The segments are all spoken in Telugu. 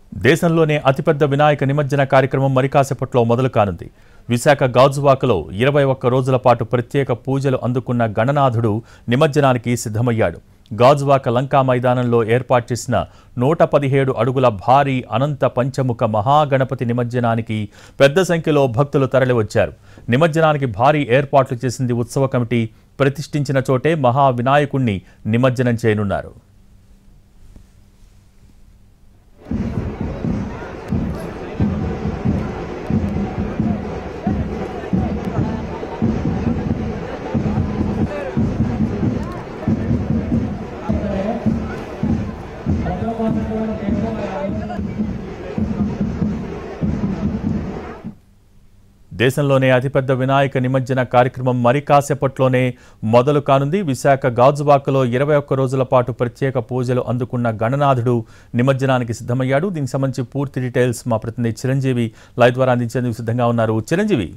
దేశంలోనే అతిపెద్ద వినాయక నిమజ్జన కార్యక్రమం మరి కాసేపట్లో మొదలు కానుంది విశాఖ గాజువాకలో ఇరవై ఒక్క రోజుల పాటు ప్రత్యేక పూజలు అందుకున్న గణనాథుడు నిమజ్జనానికి సిద్ధమయ్యాడు గాజువాక లంకా మైదానంలో ఏర్పాటు చేసిన నూట పదిహేడు అడుగుల భారీ అనంత పంచముఖ మహాగణపతి నిమజ్జనానికి పెద్ద సంఖ్యలో భక్తులు తరలివచ్చారు నిమజ్జనానికి భారీ ఏర్పాట్లు చేసింది ఉత్సవ కమిటీ ప్రతిష్ఠించిన చోటే మహా వినాయకుణ్ణి నిమజ్జనం చేయనున్నారు దేశంలోనే అతిపెద్ద వినాయక నిమజ్జన కార్యక్రమం మరి కాసేపట్లోనే మొదలు కానుంది విశాఖ గాజువాకలో ఇరవై ఒక్క రోజుల పాటు ప్రత్యేక పూజలు అందుకున్న గణనాథుడు నిమజ్జనానికి సిద్ధమయ్యాడు దీనికి సంబంధించి పూర్తి డీటెయిల్స్ మా ప్రతినిధి చిరంజీవి లైవ్ ద్వారా అందించేందుకు సిద్ధంగా ఉన్నారు చిరంజీవి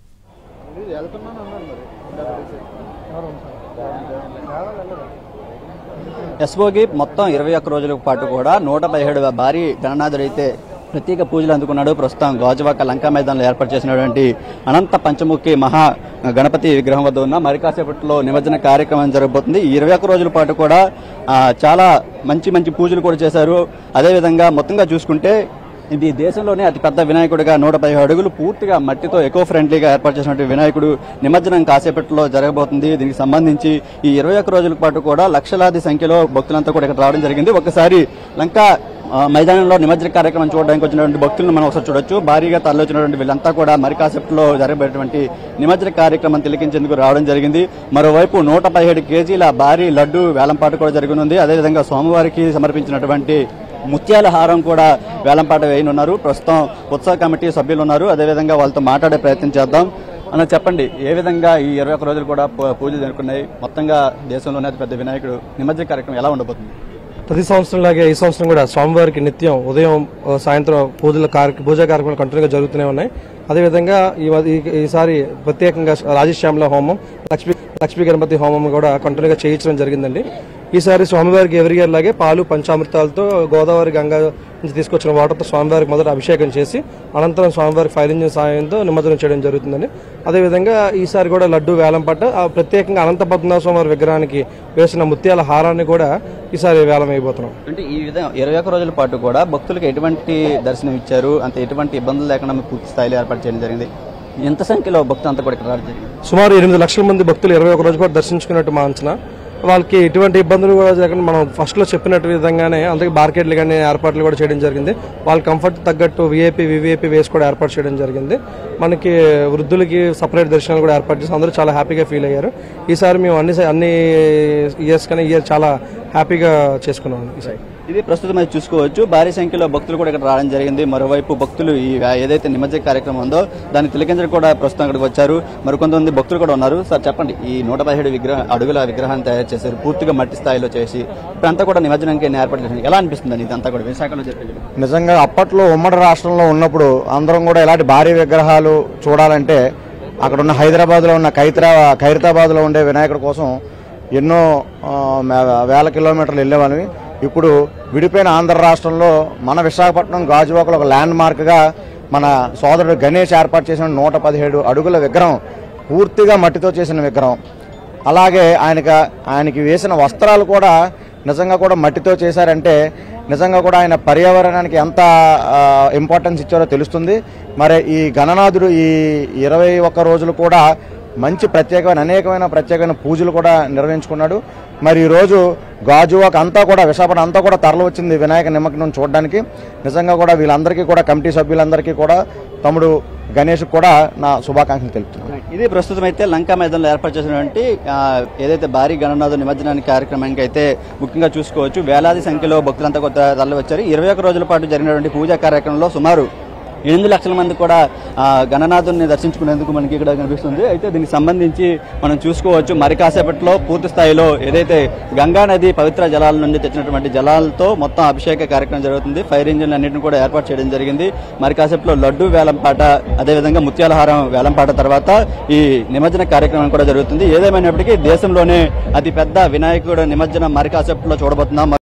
ఎస్ఓకి మొత్తం ఇరవై ఒక్క రోజుల పాటు కూడా నూట పదిహేడు భారీ గణనాథుడు అయితే ప్రత్యేక పూజలు అందుకున్నాడు ప్రస్తుతం గాజువాక లంకా మైదానంలో ఏర్పాటు చేసినటువంటి అనంత పంచముఖి మహా గణపతి విగ్రహం వద్ద ఉన్న మరి కాసేపట్లో నిమజ్జన కార్యక్రమం జరగబోతుంది ఈ ఇరవై ఒక్క రోజుల పాటు కూడా ఆ, చాలా మంచి మంచి పూజలు కూడా చేశారు అదేవిధంగా మొత్తంగా చూసుకుంటే ఇది దేశంలోనే అతి పెద్ద వినాయకుడిగా నూట పదిహేడు అడుగులు పూర్తిగా మట్టితో ఎకో ఫ్రెండ్లీగా ఏర్పాటు చేసినటువంటి వినాయకుడు నిమజ్జనం కాసేపట్లో జరగబోతుంది దీనికి సంబంధించి ఈ ఇరవై ఒక్క రోజుల పాటు కూడా లక్షలాది సంఖ్యలో భక్తులంతా కూడా ఇక్కడ రావడం జరిగింది ఒకసారి లంకా ఆ, మైదానంలో నిమజ్జన కార్యక్రమం చూడడానికి వచ్చినటువంటి భక్తులను మనం ఒకసారి చూడొచ్చు భారీగా తరలివచ్చినటువంటి వీళ్ళంతా కూడా మరి కాసేపట్లో జరగబోయేటువంటి నిమజ్జన కార్యక్రమం తిలకించేందుకు రావడం జరిగింది మరోవైపు నూట పదిహేడు కేజీల భారీ లడ్డు వేలంపాట కూడా జరగనుంది అదేవిధంగా సోమవారికి సమర్పించినటువంటి ముత్యాల హారం కూడా వేలంపాట వేయనున్నారు ప్రస్తుతం ఉత్సవ కమిటీ సభ్యులు ఉన్నారు అదేవిధంగా వాళ్ళతో మాట్లాడే ప్రయత్నం చేద్దాం అన్న చెప్పండి ఏ విధంగా ఈ ఇరవై ఒక్క రోజులు కూడా పూ- పూజలు జరుపుకున్నాయి మొత్తంగా దేశంలోనే అతి పెద్ద వినాయకుడు నిమజ్జన కార్యక్రమం ఎలా ఉండబోతుంది ప్రతి సంవత్సరం లాగే ఈ సంవత్సరం కూడా స్వామివారికి నిత్యం ఉదయం ఆ, సాయంత్రం పూజల కార్య పూజా కార్యక్రమాలు కంటిన్యూగా జరుగుతూనే ఉన్నాయి అదేవిధంగా ఈ ఈ- ఈసారి ప్రత్యేకంగా రాజశ్యామల హోమం లక్ష్మీ లక్ష్మీ గణపతి హోమం కూడా కంటిన్యూగా చేయించడం జరిగిందండి ఈసారి స్వామివారికి ఎవరి ఇయర్ లాగే పాలు పంచామృతాలతో గోదావరి గంగా నుంచి తీసుకొచ్చిన వాటర్తో స్వామివారికి మొదట అభిషేకం చేసి అనంతరం స్వామివారికి ఫైర్ ఇంజిన్ సాయంతో నిమజ్జనం చేయడం జరుగుతుందండి అదేవిధంగా ఈసారి కూడా లడ్డు వేలం పట్ట ఆ ప్రత్యేకంగా అనంత పద్మనాభ స్వామివారి విగ్రహానికి వేసిన ముత్యాల హారాన్ని కూడా ఈసారి వేలం వేయబోతున్నాం అంటే ఈ విధంగా ఇరవై ఒక్క రోజుల పాటు కూడా భక్తులకు ఎటువంటి దర్శనం ఇచ్చారు అంత ఎటువంటి ఇబ్బందులు లేకుండా మీకు పూర్తి స్థాయిలో ఏర్పాటు చేయడం జరిగింది ఎంత సంఖ్యలో భక్తులు అంతా కూడా ఇక్కడ రావడం జరిగింది సుమారు ఎనిమిది లక్షల మంది భక్తులు ఇరవై ఒక రోజు పాటు దర్శించుకున్నట్టు మా అంచనా వాళ్ళకి ఎటువంటి ఇబ్బందులు కూడా జరగకుండా మనం ఫస్ట్ లో చెప్పినట్టు విధంగానే అందరికి బార్కెట్లు కానీ ఏర్పాట్లు కూడా చేయడం జరిగింది వాళ్ళ కంఫర్ట్ తగ్గట్టు విఐపి వివిఐపి వేసి కూడా ఏర్పాటు చేయడం జరిగింది మనకి వృద్ధులకి సపరేట్ దర్శనాలు కూడా ఏర్పాటు చేసి అందరూ చాలా హ్యాపీగా ఫీల్ అయ్యారు ఈసారి మేము అన్ని అన్ని ఇయర్స్ కానీ ఇయర్ చాలా హ్యాపీగా చేసుకున్నాం ఈసారి ఇది ప్రస్తుతం అయితే చూసుకోవచ్చు భారీ సంఖ్యలో భక్తులు కూడా ఇక్కడ రావడం జరిగింది మరోవైపు భక్తులు ఈ ఏదైతే నిమజ్జన కార్యక్రమం ఉందో దాన్ని తిలకించడం కూడా ప్రస్తుతం ఇక్కడికి వచ్చారు మరికొంతమంది భక్తులు కూడా ఉన్నారు సార్ చెప్పండి ఈ నూట పదిహేడు విగ్రహ అడుగుల విగ్రహాన్ని తయారు చేశారు పూర్తిగా మట్టి స్థాయిలో చేసి ఇప్పుడంతా కూడా నిమజ్జనానికి ఏర్పాటు చేశారు ఎలా అనిపిస్తుంది ఇదంతా కూడా విశాఖలో జరిపేది నిజంగా అప్పట్లో ఉమ్మడి రాష్ట్రంలో ఉన్నప్పుడు అందరం కూడా ఇలాంటి భారీ విగ్రహాలు చూడాలంటే అక్కడ ఉన్న హైదరాబాద్లో ఉన్న ఖైతరా ఖైరతాబాద్లో ఉండే వినాయకుడి కోసం ఎన్నో ఆ, మే- వేల కిలోమీటర్లు వెళ్ళేవాళ్ళవి ఇప్పుడు విడిపోయిన ఆంధ్ర రాష్ట్రంలో మన విశాఖపట్నం గాజువాకలో ఒక ల్యాండ్ మార్క్గా మన సోదరుడు గణేష్ ఏర్పాటు చేసిన నూట పదిహేడు అడుగుల విగ్రహం పూర్తిగా మట్టితో చేసిన విగ్రహం అలాగే ఆయనకి ఆయనకి వేసిన వస్త్రాలు కూడా నిజంగా కూడా మట్టితో చేశారంటే నిజంగా కూడా ఆయన పర్యావరణానికి ఎంత ఇంపార్టెన్స్ ఇచ్చారో తెలుస్తుంది మరి ఈ గణనాథుడు ఈ ఇరవై ఒక్క రోజులు కూడా మంచి ప్రత్యేకమైన అనేకమైన ప్రత్యేకమైన పూజలు కూడా నిర్వహించుకున్నాడు మరి ఈరోజు గాజువాక్ అంతా కూడా విశాఖపట్నం అంతా కూడా తరలి వచ్చింది వినాయక నిమగ్నం చూడడానికి నిజంగా కూడా వీళ్ళందరికీ కూడా కమిటీ సభ్యులందరికీ కూడా తమ్ముడు గణేష్ కూడా నా శుభాకాంక్షలు తెలుపుతున్నాను ఇది ప్రస్తుతం అయితే లంకా మైదానంలో ఏర్పాటు చేసినటువంటి ఆ, ఏదైతే భారీ గణనాథ నిమజ్జనానికి కార్యక్రమానికి అయితే ముఖ్యంగా చూసుకోవచ్చు వేలాది సంఖ్యలో భక్తులంతా కొత్త తరలి వచ్చారు ఇరవై ఒక్క రోజుల పాటు జరిగినటువంటి పూజా కార్యక్రమంలో సుమారు ఎనిమిది లక్షల మంది కూడా ఆ, గణనాథుని దర్శించుకునేందుకు మనకి ఇక్కడ కనిపిస్తుంది అయితే దీనికి సంబంధించి మనం చూసుకోవచ్చు మరి కాసేపట్లో పూర్తి స్థాయిలో ఏదైతే గంగా నది పవిత్ర జలాల నుండి తెచ్చినటువంటి జలాలతో మొత్తం అభిషేక కార్యక్రమం జరుగుతుంది ఫైర్ ఇంజిన్లు అన్నింటిని కూడా ఏర్పాటు చేయడం జరిగింది మరి కాసేపట్లో లడ్డు వేలంపాట అదేవిధంగా ముత్యాలహారం వేలంపాట తర్వాత ఈ నిమజ్జన కార్యక్రమం కూడా జరుగుతుంది ఏదేమైనప్పటికీ దేశంలోనే అతి పెద్ద వినాయకుడు నిమజ్జనం మరి కాసేపట్లో చూడబోతున్నాం